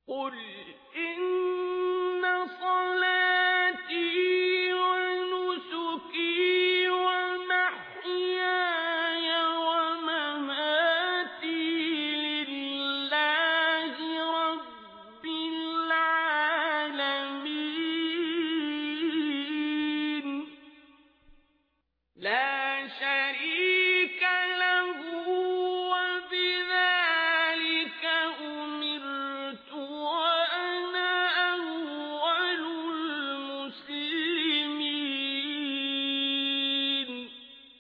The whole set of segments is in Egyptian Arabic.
قل إن صلاتي ونسكي ومحياي ومماتي لله رب العالمين لا شريك له وبذلك أمرت وأنا أول المسلمين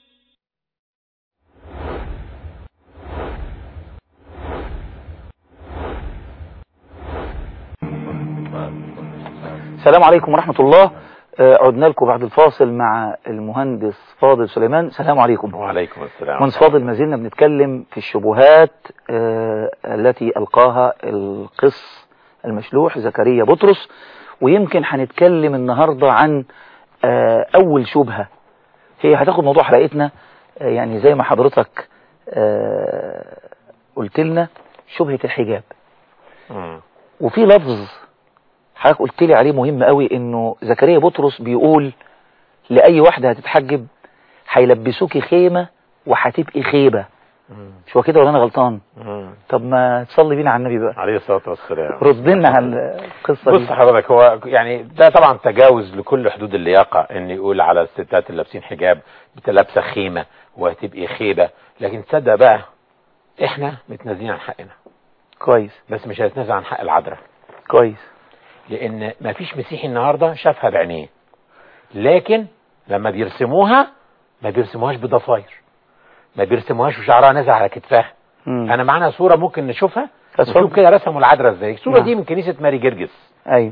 السلام عليكم ورحمة الله آه، عدنا لكم بعد الفاصل مع المهندس فاضل سليمان السلام عليكم وعليكم السلام مهندس فاضل ما زلنا بنتكلم في الشبهات آه، التي ألقاها القس المشلوح زكريا بطرس ويمكن هنتكلم النهاردة عن آه، أول شبهة هي هتاخد موضوع حلقتنا آه، يعني زي ما حضرتك آه، قلت لنا شبهة الحجاب مم. وفي لفظ حضرتك قلت لي عليه مهم قوي انه زكريا بطرس بيقول لاي واحده هتتحجب هيلبسوكي خيمه وهتبقي خيبه مم. مش هو كده ولا انا غلطان مم. طب ما تصلي بينا على النبي بقى عليه الصلاة والسلام رد لنا على القصه بص دي حضرتك هو يعني ده طبعا تجاوز لكل حدود اللياقة ان يقول على الستات اللي لابسين حجاب بتلابسه خيمة وهتبقي خيبة لكن تصدق بقى احنا متنازلين عن حقنا كويس بس مش هنتنازل عن حق العذراء كويس لان ما فيش مسيحي النهاردة شافها بعينيه لكن لما بيرسموها ما بيرسموهاش بضفاير ما بيرسموهاش وشعرها نازل على كتفها مم. انا معانا صورة ممكن نشوفها اتفضل. نشوف كده رسموا العذراء ازاي الصورة نعم. دي من كنيسة ماري جرجس ايوه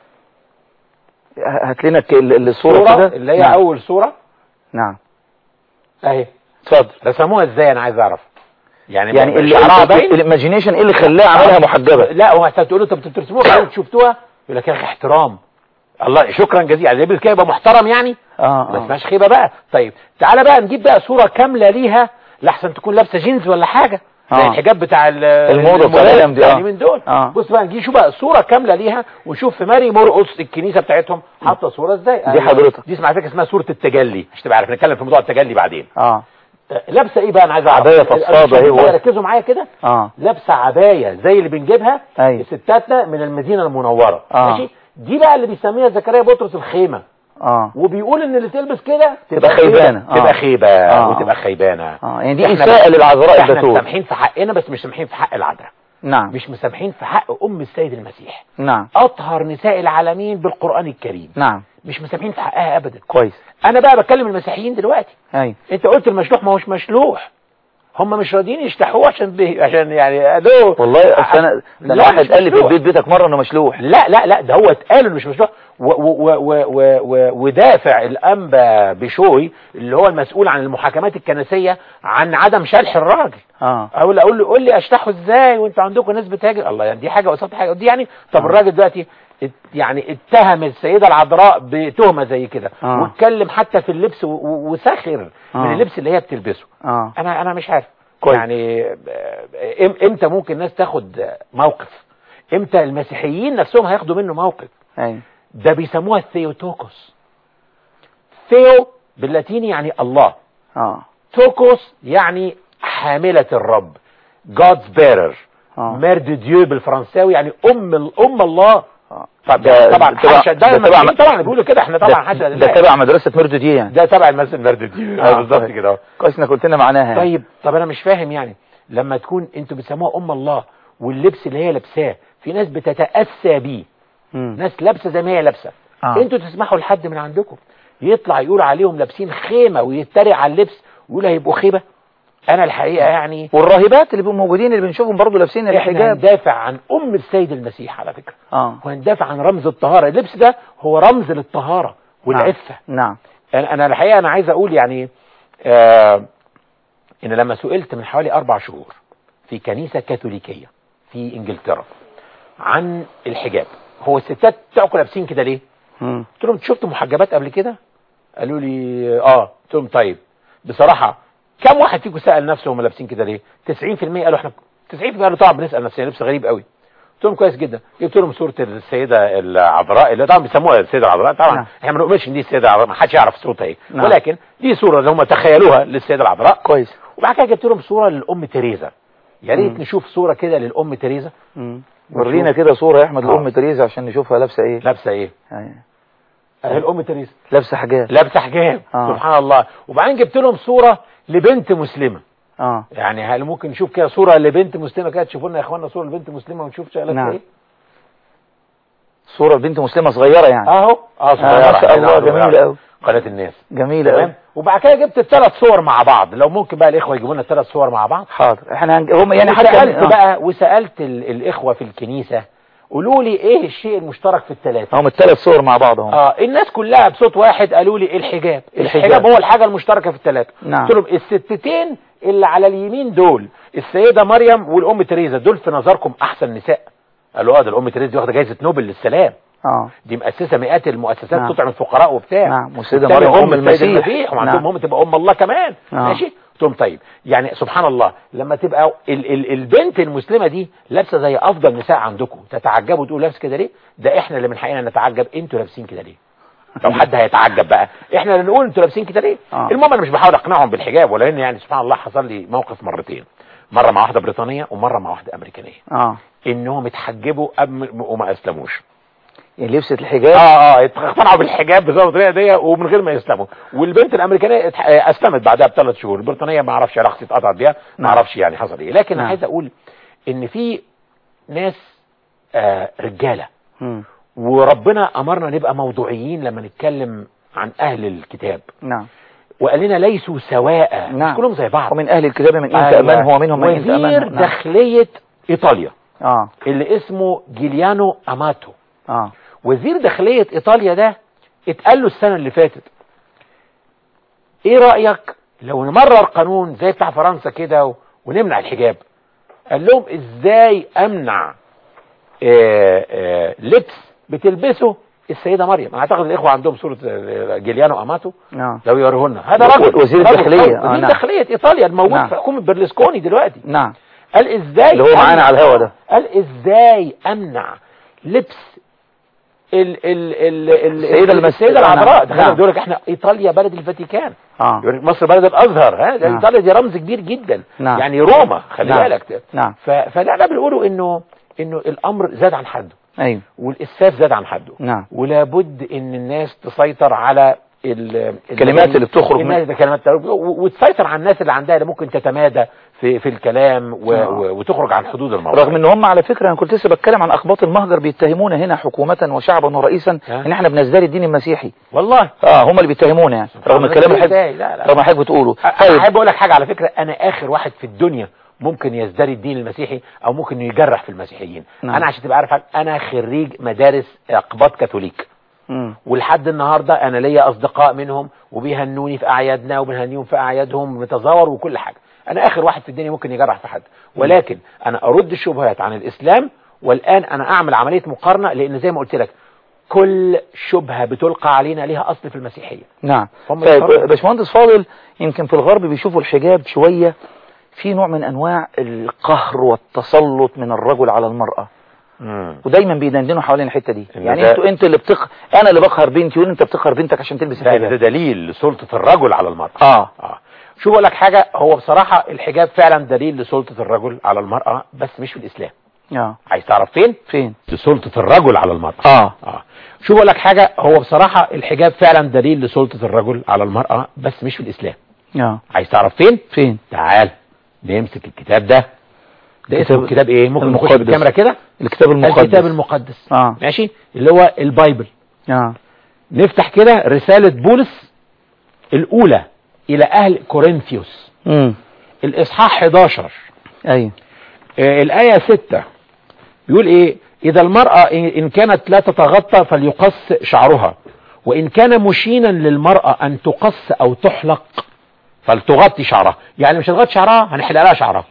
ه- هات لنا الك- ال- ال- الصوره صورة كده اللي هي نعم. اول صورة نعم اهي اتفضل رسموها ازاي انا عايز اعرف يعني يعني ال- شعرها باين الايماجينيشن ايه اللي خلاها عملها محجبه لا هو انت بتقول له طب بترسموها بعدين شفتوها يقول لك يا اخي احترام الله شكرا جزيلا يعني يلبس كده يبقى محترم يعني اه ما اه اسمهاش خيبه بقى طيب تعالى بقى نجيب بقى صوره كامله ليها لحسن تكون لابسه جينز ولا حاجه زي آه. الحجاب بتاع ال- الموضة بتاع المولات الأيام دي، آه. يعني من دول آه. بص بقى نجي شوف بقى صوره كامله ليها ونشوف في ماري مرقص الكنيسه بتاعتهم حاطه صوره ازاي دي حضرتك. دي اسمها على فكره اسمها صوره التجلي عشان تبقى عارف نتكلم في موضوع التجلي بعدين اه لابسه ايه بقى انا عايز اعرف عباية فضفاضة اهي اهي و- ركزوا معايا كده اه لابسه عبايه زي اللي بنجيبها أيوة. ستاتنا من المدينه المنوره آه. ماشي دي بقى اللي بيسميها زكريا بطرس الخيمه اه وبيقول ان اللي تلبس كده تبقى خيبانة. خيبة. آه. تبقى خيبه آه. وتبقى خيبانه اه يعني دي إحنا اساءه بس- للعذراء احنا البتول مسامحين في حقنا بس مش مسامحين في حق العذراء نعم مش مسامحين في حق ام السيد المسيح نعم اطهر نساء العالمين بالقران الكريم نعم مش مسامحين في حقها ابدا كويس انا بقى بكلم المسيحيين دلوقتي ايوه انت قلت المشلوح ما هوش مشلوح هم مش راضيين يشتحوه عشان بي... عشان يعني ادوه والله اصل انا ده أنا لا، واحد مش قال لي في مشلوح. البيت بيتك مره انه مشلوح لا لا لا ده هو اتقال انه مش مشروع و و و و و ودافع الانبا بشوي اللي هو المسؤول عن المحاكمات الكنسيه عن عدم شلح الراجل اه اقول اقول له قول لي اشتحوا ازاي وانتوا عندكم ناس بتهاجر الله يعني دي حاجه قصاد حاجه دي يعني طب آه. الراجل دلوقتي ات- يعني اتهم السيده العذراء بتهمه زي كده آه. واتكلم حتى في اللبس و- و- وسخر من آه. اللبس اللي هي بتلبسه اه انا انا مش عارف كويس. يعني آه، إم- امتى ممكن الناس تاخد موقف امتى المسيحيين نفسهم هياخدوا منه موقف ايوه ده بيسموها الثيوتوكوس ثيو باللاتيني يعني الله اه توكوس يعني حاملة الرب God's bearer اه مير دو ديو بالفرنساوي يعني ام ال- ام الله آه. طب ده- طبعا ده تبع- حاشا ده ده تبع- المسيحيين طبعا بيقولوا كده احنا طبعا ده, حاشا ده لله. تبع مدرسه ميردو دي يعني ده تبع المسجد مير دو ديو آه، آه، بالظبط طيب. كده كويس انك قلت لنا معناها يعني. طيب طب انا مش فاهم يعني لما تكون انتوا بتسموها ام الله واللبس اللي هي لابساه في ناس بتتاسى بيه مم. ناس لابسه زي ما هي لابسه آه. انتوا تسمحوا لحد من عندكم يطلع يقول عليهم لابسين خيمه ويتريق على اللبس ويقول هيبقوا خيبه انا الحقيقه يعني والراهبات اللي بيبقوا موجودين اللي بنشوفهم برضه لابسين احنا الحجاب هندافع عن ام السيد المسيح على فكره اه وهندافع عن رمز الطهاره اللبس ده هو رمز للطهاره والعفه نعم انا أنا الحقيقه انا عايز اقول يعني آه ان لما سئلت من حوالي اربع شهور في كنيسه كاثوليكيه في انجلترا عن الحجاب هو الستات بتوعكم لابسين كده ليه؟ مم. قلت لهم شفتوا محجبات قبل كده؟ قالوا لي اه قلت لهم طيب بصراحه كم واحد فيكم سال نفسه هم لابسين كده ليه؟ 90% قالوا احنا 90% قالوا طبعا بنسال نفسنا لبس غريب قوي قلت لهم كويس جدا جبت لهم صوره السيده العذراء اللي طبعا بيسموها السيده العذراء طبعا نعم. احنا ما نؤمنش ان دي السيده العذراء ما حدش يعرف صورتها ايه نعم. ولكن دي صوره اللي هم تخيلوها للسيده العذراء كويس وبعد كده جبت لهم صوره للام تريزا يا ريت مم. نشوف صوره كده للام تريزا مم. ورينا كده صورة يا احمد آه. لأم تريزا عشان نشوفها لابسة ايه لابسه ايه أيوة. اهي الام تريزا لابسة حاجات لابسه حجاب آه. سبحان الله وبعدين جبت لهم صوره لبنت مسلمه اه يعني هل ممكن نشوف كده صوره لبنت مسلمه كده تشوفوا لنا يا اخوانا صوره لبنت مسلمه ونشوف شغلتها نعم. ايه صورة بنت مسلمة صغيرة يعني اهو اه آه ما شاء الله جميلة قوي قناه الناس جميلة تمام قوي وبعد كده جبت الثلاث صور مع بعض لو ممكن بقى الاخوه يجيبوا لنا الثلاث صور مع بعض حاضر احنا هنج... هم يعني حتى وسالت آه. بقى وسالت ال... الاخوه في الكنيسه قولوا لي ايه الشيء المشترك في الثلاثه هم الثلاث صور مع بعض هم اه الناس كلها بصوت واحد قالوا لي الحجاب الحجاب. الحجاب هو الحاجه المشتركه في الثلاثه نعم. قلت لهم الستتين اللي على اليمين دول السيده مريم والام تريزا دول في نظركم احسن نساء قالوا اه ده الام تريزا دي واخده جائزه نوبل للسلام اه دي مؤسسه مئات المؤسسات نعم. تطعم الفقراء وبتاع نعم والسيدة والتانية مريم أم السيد المسيح. المسيح وعندهم نعم. هم تبقى ام الله كمان آه. ماشي قلت لهم طيب يعني سبحان الله لما تبقى ال ال البنت المسلمه دي لابسه زي افضل نساء عندكم تتعجبوا تقولوا لابسه كده ليه ده احنا اللي من حقنا نتعجب انتوا لابسين كده ليه لو حد هيتعجب بقى احنا اللي نقول انتوا لابسين كده ليه آه. المهم انا مش بحاول اقنعهم بالحجاب ولا ان يعني سبحان الله حصل لي موقف مرتين مره مع واحده بريطانيه ومره مع واحده امريكانيه اه انهم اتحجبوا قبل وما اسلموش يعني لبست الحجاب اه اه اقتنعوا بالحجاب بسبب الطريقه دي ومن غير ما يسلموا والبنت الامريكانيه اتح- آه، اسلمت بعدها بثلاث شهور البريطانيه ما اعرفش علاقتي اتقطعت بيها ما نعم. اعرفش يعني حصل ايه لكن نعم. عايز اقول ان في ناس آه رجاله مم. وربنا امرنا نبقى موضوعيين لما نتكلم عن اهل الكتاب نعم وقال لنا ليسوا سواء نعم. مش كلهم زي بعض ومن اهل الكتاب من ان أيوة. تأمنه ومنهم من ان وزير تأمنه نعم. داخليه ايطاليا اه اللي اسمه جيليانو اماتو اه وزير داخلية ايطاليا ده اتقال له السنة اللي فاتت ايه رأيك لو نمرر قانون زي بتاع فرنسا كده و- ونمنع الحجاب قال لهم ازاي امنع آه، آه، لبس بتلبسه السيدة مريم انا اعتقد الاخوة عندهم صورة آه، جيليانو اماتو نعم لو يوريه لنا هذا رجل وزير رجل الداخلية. قوي. آه، وزير نعم. داخلية ايطاليا الموجود نعم. في حكومة برلسكوني دلوقتي نعم قال ازاي اللي هو معانا أمنع- على الهوا ده. قال ازاي امنع لبس ال ال ال ال السيدة المس- السيدة العذراء نعم. تخيل بيقول لك احنا ايطاليا بلد الفاتيكان اه يقول لك مصر بلد الازهر ها ده نعم. ايطاليا دي رمز كبير جدا نعم. يعني روما خلي نعم. بالك نعم ف- فاحنا بنقولوا انه انه الامر زاد عن حده ايوه والاسفاف زاد عن حده نعم ولا بد ان الناس تسيطر على ال- الكلمات اللي بتخرج الناس من- الكلمات و- وتسيطر على الناس اللي عندها اللي ممكن تتمادى في في الكلام و آه. و وتخرج عن حدود الموضوع رغم ان هم على فكره انا كنت لسه بتكلم عن اقباط المهجر بيتهمونا هنا حكومه وشعبا ورئيسا ها؟ ان احنا بنزدري الدين المسيحي والله اه هم اللي بيتهمونا يعني رغم الكلام اللي ازاي؟ حضرتك لا لا رغم حضرتك بتقوله انا طيب احب اقول لك حاجه على فكره انا اخر واحد في الدنيا ممكن يزدري الدين المسيحي او ممكن يجرح في المسيحيين نعم. انا عشان تبقى عارف حاجة، انا خريج مدارس اقباط كاثوليك مم. ولحد النهارده انا ليا اصدقاء منهم وبيهنوني في اعيادنا وبنهنيهم في اعيادهم وبنتزاور وكل حاجه انا اخر واحد في الدنيا ممكن يجرح في حد ولكن انا ارد الشبهات عن الاسلام والان انا اعمل عمليه مقارنه لان زي ما قلت لك كل شبهه بتلقى علينا ليها اصل في المسيحيه نعم هم طيب يفرقوا. باشمهندس فاضل يمكن في الغرب بيشوفوا الحجاب شويه في نوع من انواع القهر والتسلط من الرجل على المراه ودايما بيدندنوا حوالين الحته دي إن يعني ده- انتوا انت اللي بتق انا اللي بقهر بنتي وانت بتقهر بنتك عشان تلبس ده, ده الحجاب دليل لسلطه الرجل على المراه اه اه شوف اقول لك حاجه هو بصراحه الحجاب فعلا دليل لسلطه الرجل على المراه بس مش في الاسلام اه عايز تعرف فين فين لسلطه الرجل على المراه اه اه شوف اقول لك حاجه هو بصراحه الحجاب فعلا دليل لسلطه الرجل على المراه بس مش في الاسلام اه عايز تعرف فين فين تعال نمسك الكتاب ده ده اسمه كتاب الكتاب ايه ممكن نخش المقدس. بالكاميرا كده الكتاب المقدس الكتاب المقدس اه ماشي اللي هو البايبل اه نفتح كده رساله بولس الاولى الى اهل كورنثيوس امم الاصحاح 11 ايوه آه، الآية ستة بيقول إيه إذا المرأة إن إن كانت لا تتغطى فليقص شعرها وإن كان مشينا للمرأة أن تقص أو تحلق فلتغطي شعرها يعني مش هتغطي شعرها هنحلق لها شعرها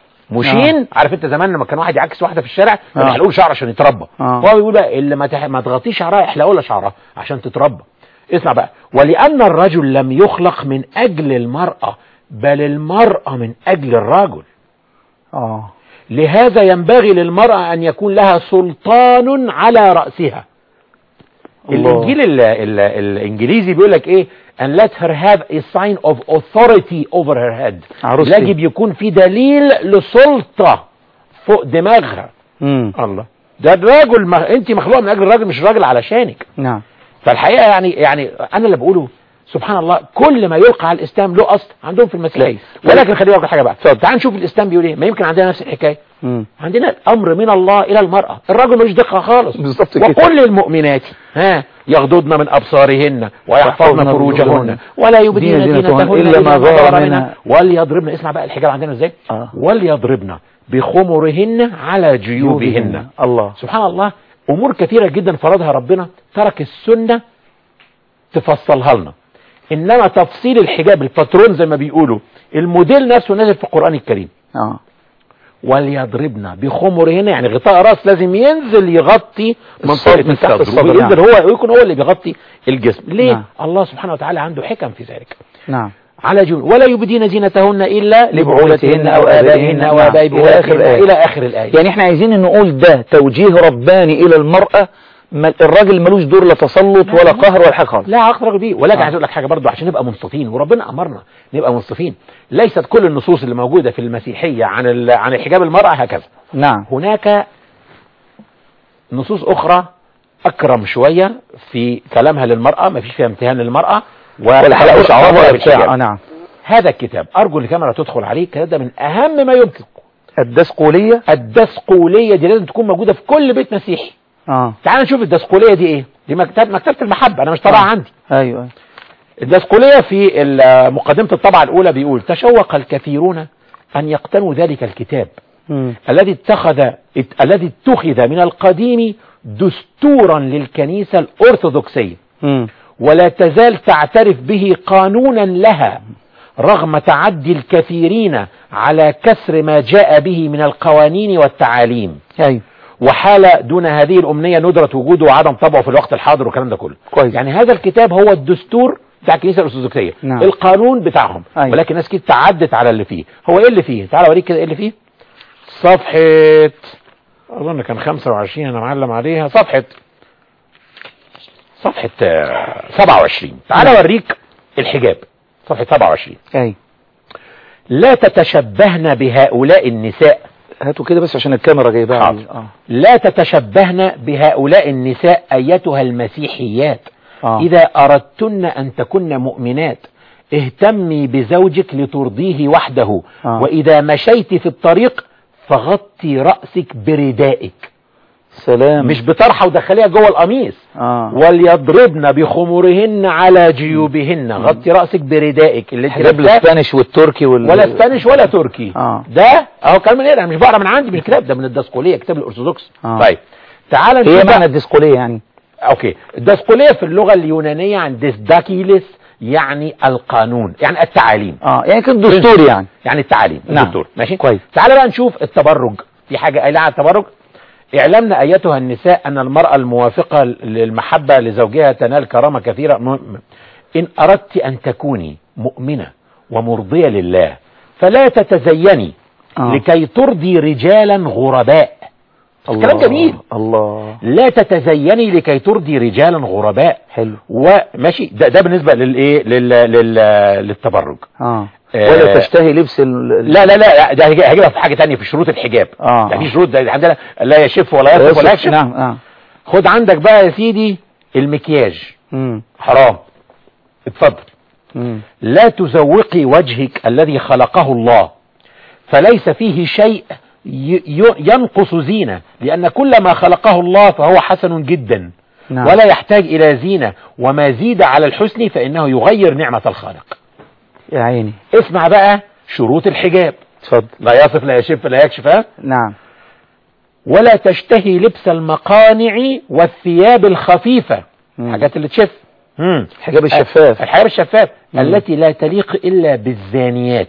مشين عارف انت زمان لما كان واحد يعكس واحده في الشارع آه. كان يحلقوا له شعر عشان يتربى آه. هو بيقول بقى اللي ما, تح... ما تغطيش شعرها يحلقوا لها شعرها عشان تتربى اسمع بقى ولأن الرجل لم يخلق من أجل المرأة بل المرأة من أجل الرجل اه لهذا ينبغي للمرأة أن يكون لها سلطان على رأسها الله. الإنجيل ال ال الإنجليزي بيقول لك إيه and let her have a sign of authority over her head عروستي. يجب يكون في دليل لسلطة فوق دماغها مم. الله ده الراجل ما انت مخلوقه من اجل الراجل مش الراجل علشانك نعم فالحقيقه يعني يعني انا اللي بقوله سبحان الله كل ما يلقى على الاسلام له اصل عندهم في المسيحيه لا. ولكن خليني اقول حاجه بقى تعال نشوف الاسلام بيقول ايه ما يمكن عندنا نفس الحكايه مم. عندنا الامر من الله الى المراه الراجل ملوش دقه خالص بالظبط كده. وكل المؤمنات ها يغضضن من ابصارهن ويحفظن ويحفظن فروجهن فروجهن. ولا يبدين دين زينتهن زينتهن إلا ما ظهر منها. وليضربن اسمع بقى الحجاب عندنا ازاي آه. وليضربن بخمرهن على جيوبهن الله سبحان الله امور كثيره جدا فرضها ربنا ترك السنه تفصلها لنا انما تفصيل الحجاب الباترون زي ما بيقولوا الموديل نفسه نازل في القران الكريم اه وليضربن بخمرهن يعني غطاء راس لازم ينزل يغطي منطقه الصدر، من تحت الصدر الصدر، وينزل هو ويكون هو اللي بيغطي الجسم ليه نعم. الله سبحانه وتعالى عنده حكم في ذلك نعم على جنون ولا يبدين زينتهن الا لبعولتهن او ابائهن او نعم. اباء إلى آخر بعولتهن الآية. الى اخر الايه يعني احنا عايزين نقول ده توجيه رباني الى المرأة ما الراجل ملوش دور لا تسلط ولا قهر ولا حاجة خالص لا اخرج بيه ولكن آه. عايز اقول لك حاجه برضو عشان نبقى منصفين وربنا امرنا نبقى منصفين ليست كل النصوص اللي موجوده في المسيحيه عن ال- عن الحجاب المراه هكذا نعم هناك نصوص اخرى اكرم شويه في كلامها للمراه ما فيش فيها امتهان للمراه ولا حلقة شعرها ولا بتاع بالحجاب. آه نعم هذا الكتاب ارجو الكاميرا تدخل عليه الكتاب ده من اهم ما يمكن الدسقولية الدسقوليه دي لازم تكون موجوده في كل بيت مسيحي اه تعال نشوف الدسقوليه دي ايه دي مكتبه مكتبه المحبه انا مش طالعه آه. عندي ايوه الدسقولية في ال- مقدمة الطبعة الأولى بيقول تشوق الكثيرون أن يقتنوا ذلك الكتاب مم. الذي اتخذ ات- الذي اتخذ من القديم دستورا للكنيسة الأرثوذكسية مم. ولا تزال تعترف به قانونا لها رغم تعدي الكثيرين على كسر ما جاء به من القوانين والتعاليم ايوه وحال دون هذه الأمنية ندرة وجوده وعدم طبعه في الوقت الحاضر والكلام ده كله كويس. يعني هذا الكتاب هو الدستور بتاع الكنيسة الأرثوذكسية نعم. القانون بتاعهم أيوة. ولكن ناس كتير تعدت على اللي فيه هو ايه اللي فيه تعال اوريك كده ايه اللي فيه صفحة اظن كان 25 انا معلم عليها صفحة صفحة آه، 27 تعال نعم. اوريك الحجاب صفحة 27 ايوه لا تتشبهن بهؤلاء النساء هاتوا كده بس عشان الكاميرا جايباها حاضر. اه لا تتشبهن بهؤلاء النساء أيتها المسيحيات آه. إذا أردتن أن تكن مؤمنات اهتمي بزوجك لترضيه وحده آه. وإذا مشيت في الطريق فغطي رأسك بردائك سلام مش بطرحة ودخليها جوه القميص اه وليضربن بخمرهن على جيوبهن غطي رأسك بردائك اللي انت حجاب لابساه الاسبانيش والتركي وال ولا اسبانيش ولا تركي آه. ده اهو كلام من ايه انا مش بقرا من عندي من الكتاب ده من الدسقوليه كتاب الارثوذكس آه. طيب تعال هي نشوف معنى بقى- الدسقولية يعني اوكي الدسقوليه في اللغه اليونانيه عن ديسداكيلس يعني القانون يعني التعاليم اه يعني كان دستور يعني يعني التعاليم نعم. الدستور ماشي كويس. تعال بقى نشوف التبرج في حاجه قايله على التبرج اعلمنا ايتها النساء ان المراه الموافقه للمحبه لزوجها تنال كرامه كثيره م- ان اردت ان تكوني مؤمنه ومرضيه لله فلا تتزيني آه. لكي ترضي رجالا غرباء كلام جميل الله لا تتزيني لكي ترضي رجالا غرباء حلو وماشي ده ده بالنسبه للايه لل... لل... للتبرج اه آه. ولا تشتهي لبس ال... لا لا لا ده هيجي- هيجيبها في حاجه تانية في شروط الحجاب آه. ده في شروط ده عندنا لا يشف ولا يصف ولا يكشف نعم اه خد عندك بقى يا سيدي المكياج مم. حرام اتفضل مم. لا تزوقي وجهك الذي خلقه الله فليس فيه شيء ي- ي- ينقص زينة لأن كل ما خلقه الله فهو حسن جدا نعم. ولا يحتاج إلى زينة وما زيد على الحسن فإنه يغير نعمة الخالق يا عيني اسمع بقى شروط الحجاب اتفضل لا يصف لا يشف لا يكشف ها؟ نعم ولا تشتهي لبس المقانع والثياب الخفيفة مم. حاجات اللي تشف مم. الحجاب الشفاف الحجاب الشفاف مم. التي لا تليق إلا بالزانيات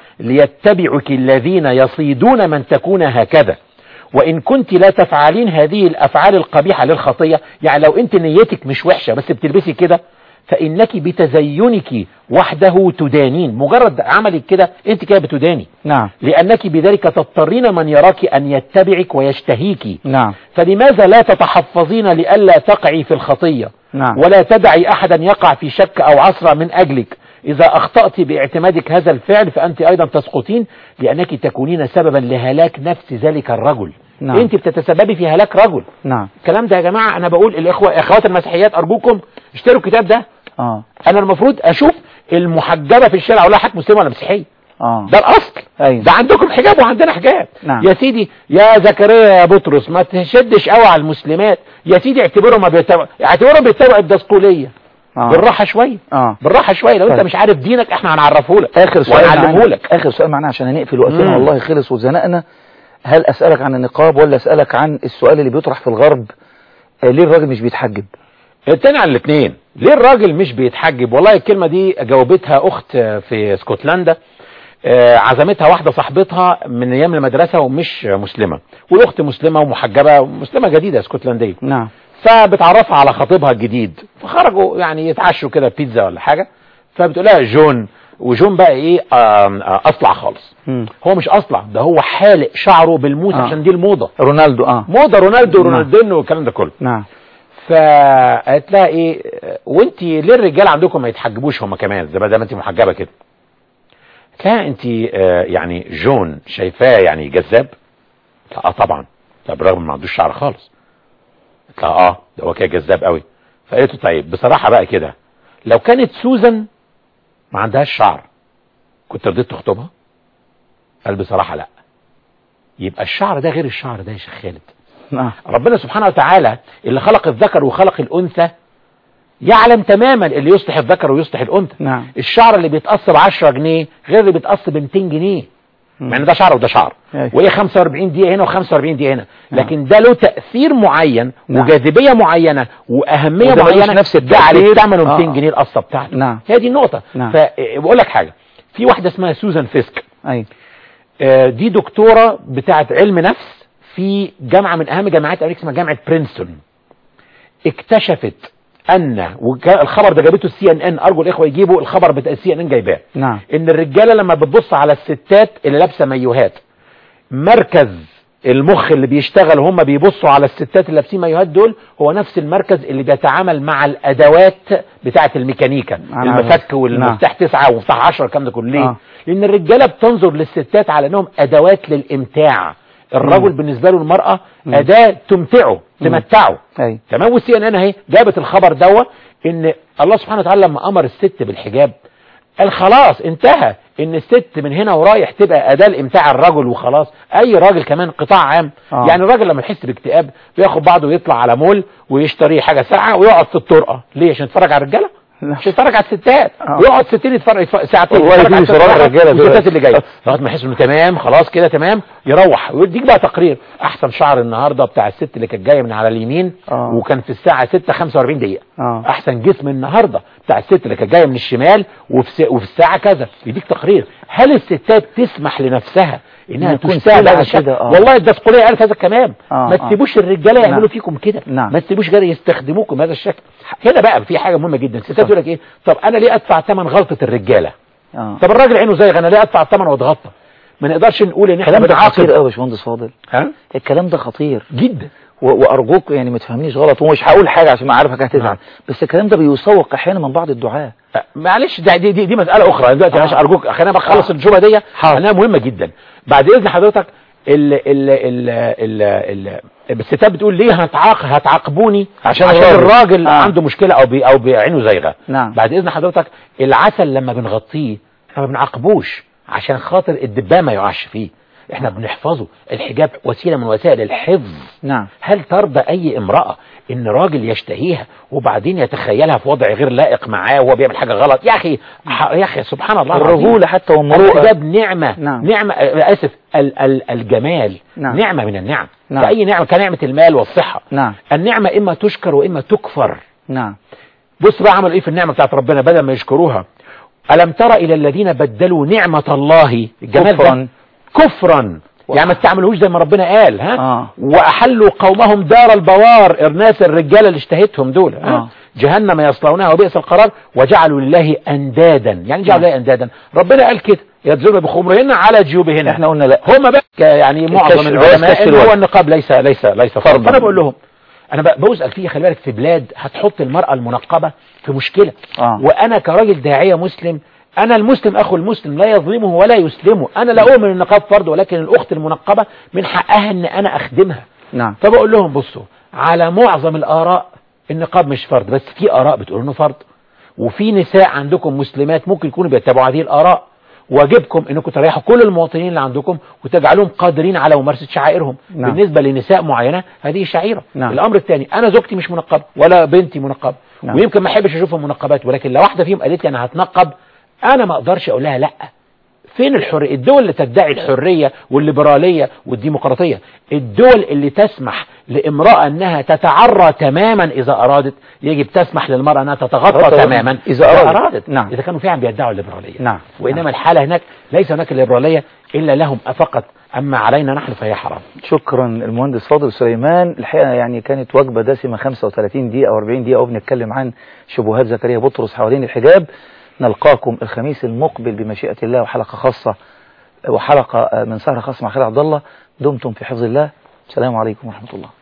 ليتبعك الذين يصيدون من تكون هكذا وإن كنت لا تفعلين هذه الأفعال القبيحة للخطية يعني لو أنت نيتك مش وحشة بس بتلبسي كده فانك بتزينك وحده تدانين مجرد عملك كده انت كده بتداني نعم لانك بذلك تضطرين من يراك ان يتبعك ويشتهيك نعم فلماذا لا تتحفظين لئلا تقعي في الخطية نعم ولا تدعي احدا يقع في شك او عصرة من اجلك اذا اخطأت باعتمادك هذا الفعل فانت ايضا تسقطين لانك تكونين سببا لهلاك نفس ذلك الرجل نعم. انت بتتسببي في هلاك رجل نعم الكلام ده يا جماعة انا بقول الاخوة اخوات المسيحيات ارجوكم اشتروا الكتاب ده اه انا المفروض اشوف المحجبة في الشارع ولا حد مسلم ولا مسيحي اه ده الاصل ايوه ده عندكم حجاب وعندنا حجاب نعم. يا سيدي يا زكريا يا بطرس ما تشدش قوي على المسلمات يا سيدي اعتبرهم ما بيتبعوا اعتبرهم بيتبعوا الدستورية اه بالراحة شوية اه بالراحة شوية لو انت طيب. مش عارف دينك احنا هنعرفه لك اخر سؤال وهنعلمه معانا لك اخر سؤال معانا عشان هنقفل وقتنا مم. والله خلص وزنقنا هل اسالك عن النقاب ولا اسالك عن السؤال اللي بيطرح في الغرب آه ليه الراجل مش بيتحجب التاني على الاثنين ليه الراجل مش بيتحجب والله الكلمة دي جاوبتها اخت في اسكتلندا آه، عزمتها واحدة صاحبتها من ايام المدرسة ومش مسلمة والاخت مسلمة ومحجبة مسلمة جديدة اسكتلندية نعم فبتعرفها على خطيبها الجديد فخرجوا يعني يتعشوا كده بيتزا ولا حاجة فبتقول لها جون وجون بقى ايه آم، آه، اصلع خالص مم. هو مش اصلع ده هو حالق شعره بالموس آه. عشان دي الموضة رونالدو اه موضة رونالدو نعم. ورونالدينو والكلام ده كله نعم فقالت لها ايه وانت ليه الرجال عندكم ما يتحجبوش هم كمان زي ما دام انت محجبه كده قالت لها انت آه، يعني جون شايفاه يعني جذاب قالت لها اه طبعا طب بالرغم ما عندوش شعر خالص قالت لها اه ده هو كده جذاب قوي فقالت له طيب بصراحه بقى كده لو كانت سوزن ما عندهاش شعر كنت رضيت تخطبها قال بصراحه لا يبقى الشعر ده غير الشعر ده يا شيخ خالد نعم ربنا سبحانه وتعالى اللي خلق الذكر وخلق الأنثى يعلم تماما اللي يصلح الذكر ويصلح الأنثى نعم الشعر اللي بيتقص ب 10 جنيه غير اللي بيتقص ب 200 جنيه مع ان ده شعر وده شعر أيوة. وهي 45 دقيقة هنا و45 دقيقة هنا نعم. لكن ده له تأثير معين نعم. وجاذبية معينة وأهمية وده ملوش معينة نفس ده عليه التأثير. ثمنه 200 آه. جنيه القصة بتاعته نعم. هي دي النقطة نعم. فبقول لك حاجة في واحدة اسمها سوزان فيسك ايوه آه، دي دكتورة بتاعة علم نفس في جامعة من أهم جامعات أمريكا اسمها جامعة برينستون اكتشفت أن وكا- الخبر ده جابته السي ان ان أرجو الإخوة يجيبوا الخبر بتاع السي ان ان جايباه نعم إن الرجالة لما بتبص على الستات اللي لابسة مايوهات مركز المخ اللي بيشتغل وهم بيبصوا على الستات اللي لابسين مايوهات دول هو نفس المركز اللي بيتعامل مع الادوات بتاعه الميكانيكا أنا المفك عارف. والمفتاح تسعة ومفتاح عشرة الكلام ده كله ليه آه. لان الرجاله بتنظر للستات على انهم ادوات للامتاع الرجل بالنسبه له المراه مم. اداه تمتعه مم. تمتعه ايوه تمام والسي ان ان اهي جابت الخبر دوا ان الله سبحانه وتعالى لما امر الست بالحجاب قال خلاص انتهى ان الست من هنا ورايح تبقى اداه لامتاع الرجل وخلاص اي راجل كمان قطاع عام آه. يعني الراجل لما يحس باكتئاب بياخد بعضه ويطلع على مول ويشتري حاجه ساعه ويقعد في الطرقه ليه عشان يتفرج على الرجاله لا. مش يتفرج على الستات آه. ويقعد ستين يتفرج يتفرج- ساعتين والله يتفرج على يجيب يتفرج على الرجالة والستات دلوقتي. اللي جايه لغايه ما يحس انه تمام خلاص كده تمام يروح ويديك بقى تقرير احسن شعر النهارده بتاع الست اللي كانت جايه من على اليمين آه. وكان في الساعه 6 45 دقيقه اه احسن جسم النهارده بتاع الست اللي كانت جايه من الشمال وفي, س... وفي الساعه كذا يديك تقرير هل الستات تسمح لنفسها انها يكون تشتغل سلعة هذا الشكل كده، آه. والله الدستوريه قالت هذا الكلام آه، ما آه. تسيبوش الرجاله يعملوا نعم. فيكم كده نعم. ما تسيبوش غير يستخدموكم بهذا الشكل هنا بقى في حاجه مهمه جدا الستات يقول لك ايه طب انا ليه ادفع ثمن غلطه الرجاله اه طب الراجل عينه زيغ انا ليه ادفع الثمن واتغطى ما نقدرش نقول ان احنا الكلام ده بنعاقب خطير قوي يا باشمهندس فاضل ها الكلام ده خطير جدا و- وارجوك يعني ما تفهمنيش غلط ومش هقول حاجه عشان ما عارفك هتزعل نعم. بس الكلام ده بيسوق احيانا من بعض الدعاه أه، معلش ده دي, دي, دي مسألة أخرى دلوقتي آه. عشان أرجوك خلينا بقى أخلص آه. الجملة دي حاضر. لأنها مهمة جدا بعد إذن حضرتك ال ال ال ال ال الستات بتقول ليه هتعاق هتعاقبوني عشان عشان الراجل. الراجل آه. عنده مشكلة أو بي أو بعينه زايغة نعم. بعد إذن حضرتك العسل لما بنغطيه احنا ما بنعاقبوش عشان خاطر الدبان ما يقعش فيه احنا بنحفظه الحجاب وسيلة من وسائل الحفظ نعم هل ترضى اي امرأة ان راجل يشتهيها وبعدين يتخيلها في وضع غير لائق معاه وهو بيعمل حاجة غلط يا اخي ح- يا اخي سبحان الله العظيم. الرجولة حتى والمروءة الحجاب نعمة نعم. نعمة آه، اسف ال ال الجمال نعم. نعمة من النعم نعم. فأي نعمة كنعمة المال والصحة نعم النعمة اما تشكر واما تكفر نعم بص بقى عملوا ايه في النعمة بتاعت ربنا بدل ما يشكروها ألم ترى إلى الذين بدلوا نعمة الله الجمال ده كفرا كفرا يعني ما استعملوش زي ما ربنا قال ها آه. واحلوا قومهم دار البوار الناس الرجاله اللي اشتهتهم دول ها آه. جهنم يصلونها وبئس القرار وجعلوا لله اندادا يعني جعلوا لله اندادا ربنا قال كده يجزون بخمرهن على جيوبهن احنا قلنا لا هم بقى ك- يعني معظم الكشف- العلماء كشف ان هو الوجه. النقاب ليس ليس ليس فرض فرض. فانا بقول لهم انا بقى بسال فيه خلي بالك في بلاد هتحط المراه المنقبه في مشكله آه. وانا كراجل داعيه مسلم انا المسلم اخو المسلم لا يظلمه ولا يسلمه انا لا اؤمن النقاب فرض ولكن الاخت المنقبه من حقها ان انا اخدمها نعم فبقول لهم بصوا على معظم الآراء النقاب مش فرض بس في آراء بتقول انه فرض وفي نساء عندكم مسلمات ممكن يكونوا بيتبعوا هذه الآراء واجبكم انكم تريحوا كل المواطنين اللي عندكم وتجعلوهم قادرين على ممارسة شعائرهم نعم. بالنسبة لنساء معينة هذه شعيرة نعم. الأمر الثاني أنا زوجتي مش منقبة ولا بنتي منقبة نعم. ويمكن ما احبش اشوفهم منقبات ولكن لو واحدة فيهم قالت لي أنا هتنقب أنا ما أقدرش أقول لها لأ فين الحرية الدول اللي تدعي الحرية والليبرالية والديمقراطية الدول اللي تسمح لامرأة انها تتعرى تماما اذا ارادت يجب تسمح للمرأة انها تتغطى غطى تماما إذا أرادت. نعم. اذا كانوا فعلا بيدعوا الليبرالية نعم. وانما الحالة هناك ليس هناك الليبرالية الا لهم فقط اما علينا نحن فهي حرام شكرا المهندس فاضل سليمان الحقيقة يعني كانت وجبة دسمة 35 دقيقة أو 40 دقيقة وبنتكلم عن شبهات زكريا بطرس حوالين الحجاب نلقاكم الخميس المقبل بمشيئة الله وحلقة خاصة وحلقة من سهرة خاصة مع خالد عبد الله دمتم في حفظ الله السلام عليكم ورحمة الله